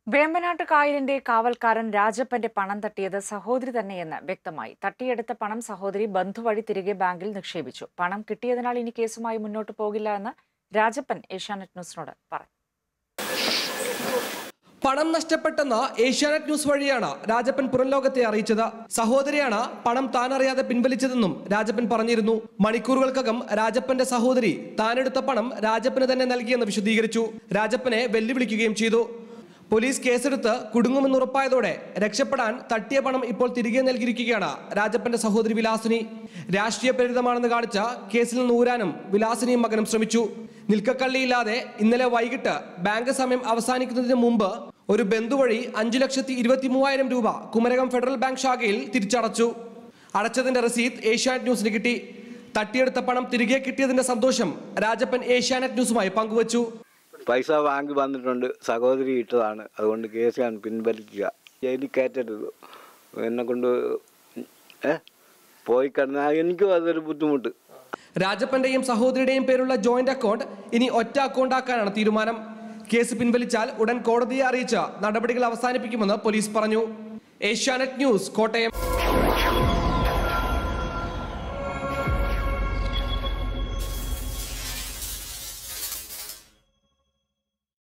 വേമ്പനാട്ട് കായലിന്റെ കാവൽക്കാരൻ രാജപ്പന്റെ പണം തട്ടിയത് സഹോദരി തന്നെയെന്ന് വ്യക്തമായി തട്ടിയെടുത്ത പണം സഹോദരി ബന്ധുവഴി തിരികെ ബാങ്കിൽ നിക്ഷേപിച്ചു പണം കിട്ടിയതിനാൽ ഇനി കേസുമായി മുന്നോട്ട് പോകില്ല എന്ന് രാജപ്പൻ ഏഷ്യാനെറ്റ് ന്യൂസിനോട് പറഞ്ഞു പണം നഷ്ടപ്പെട്ടെന്ന് ഏഷ്യാനെറ്റ് ന്യൂസ് വഴിയാണ് രാജപ്പൻ പുറം ലോകത്തെ അറിയിച്ചത് സഹോദരിയാണ് പണം താൻ അറിയാതെ പിൻവലിച്ചതെന്നും രാജപ്പൻ പറഞ്ഞിരുന്നു മണിക്കൂറുകൾക്കകം രാജപ്പന്റെ സഹോദരി താനെടുത്ത പണം രാജപ്പന് തന്നെ നൽകിയെന്ന് വിശദീകരിച്ചു രാജപ്പനെ വെല്ലുവിളിക്കുകയും ചെയ്തു പോലീസ് കേസെടുത്ത് കുടുങ്ങുമെന്ന് ഉറപ്പായതോടെ രക്ഷപ്പെടാൻ തട്ടിയ പണം ഇപ്പോൾ തിരികെ നൽകിയിരിക്കുകയാണ് രാജപ്പന്റെ സഹോദരി വിലാസിനി രാഷ്ട്രീയ പ്രേരിതമാണെന്ന് കാണിച്ച കേസിൽ നിന്ന് ഊരാനും വിലാസിനിയും മകനും ശ്രമിച്ചു നിൽക്കക്കള്ളിയില്ലാതെ ഇന്നലെ വൈകിട്ട് ബാങ്ക് സമയം അവസാനിക്കുന്നതിന് മുമ്പ് ഒരു ബന്ധു വഴി അഞ്ചു ലക്ഷത്തി ഇരുപത്തി മൂവായിരം രൂപ കുമരകം ഫെഡറൽ ബാങ്ക് ശാഖയിൽ തിരിച്ചടച്ചു അടച്ചതിന്റെ റസീദ് ഏഷ്യാനെറ്റ് ന്യൂസിന് കിട്ടി തട്ടിയെടുത്ത പണം തിരികെ കിട്ടിയതിന്റെ സന്തോഷം രാജപ്പൻ ഏഷ്യാനെറ്റ് ന്യൂസുമായി പങ്കുവച്ചു പൈസ വാങ്ങി വന്നിട്ടുണ്ട് സഹോദരി ഇട്ടതാണ് അതുകൊണ്ട് കേസ് ഞാൻ പിൻവലിക്കുക ജയിലിൽ കയറ്റരുത് എന്നെ കൊണ്ട് ഏ പോയി കിടന്നാൽ എനിക്കും അതൊരു ബുദ്ധിമുട്ട് രാജപ്പന്റെയും സഹോദരിയുടെയും പേരുള്ള ജോയിന്റ് അക്കൗണ്ട് ഇനി ഒറ്റ അക്കൗണ്ട് ആക്കാനാണ് തീരുമാനം കേസ് പിൻവലിച്ചാൽ ഉടൻ കോടതിയെ അറിയിച്ച് നടപടികൾ അവസാനിപ്പിക്കുമെന്ന് പോലീസ് പറഞ്ഞു ഏഷ്യാനെറ്റ് ന്യൂസ് കോട്ടയം